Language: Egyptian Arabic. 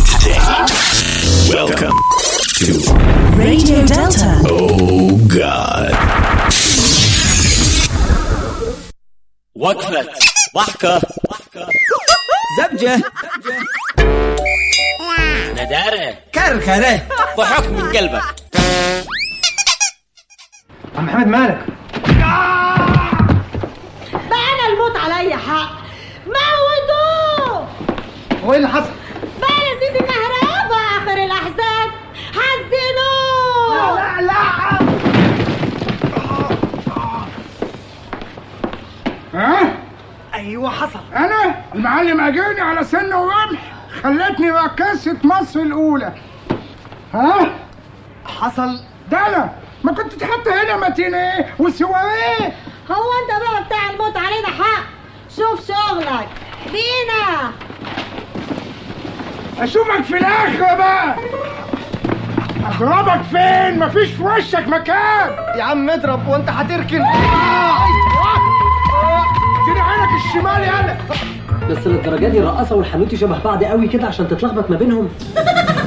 today. Welcome to Radio Delta. Oh God. وقفة ضحكة زبجة ندارة كركرة ضحك من قلبك عم محمد مالك بقى انا الموت عليا حق موتوه هو ايه اللي حصل؟ بقى يا سيدي كهربا اخر الاحزان حزنوه لا لا ها؟ ايوه حصل أنا المعلم أجاني على سن ورمح خلتني رقاصة مصر الأولى ها؟ حصل ده أنا ما كنت تحط هنا ماتينيه وسواريه هو انت بقى بتاع الموت علينا حق شوف شغلك بينا أشوفك في الآخرة بقى أضربك فين؟ مفيش في وشك مكان يا عم اضرب وانت هتركن اديني عينك الشمال يالا بس للدرجه دي الرقاصه والحانوتي شبه بعض قوي كده عشان تتلخبط ما بينهم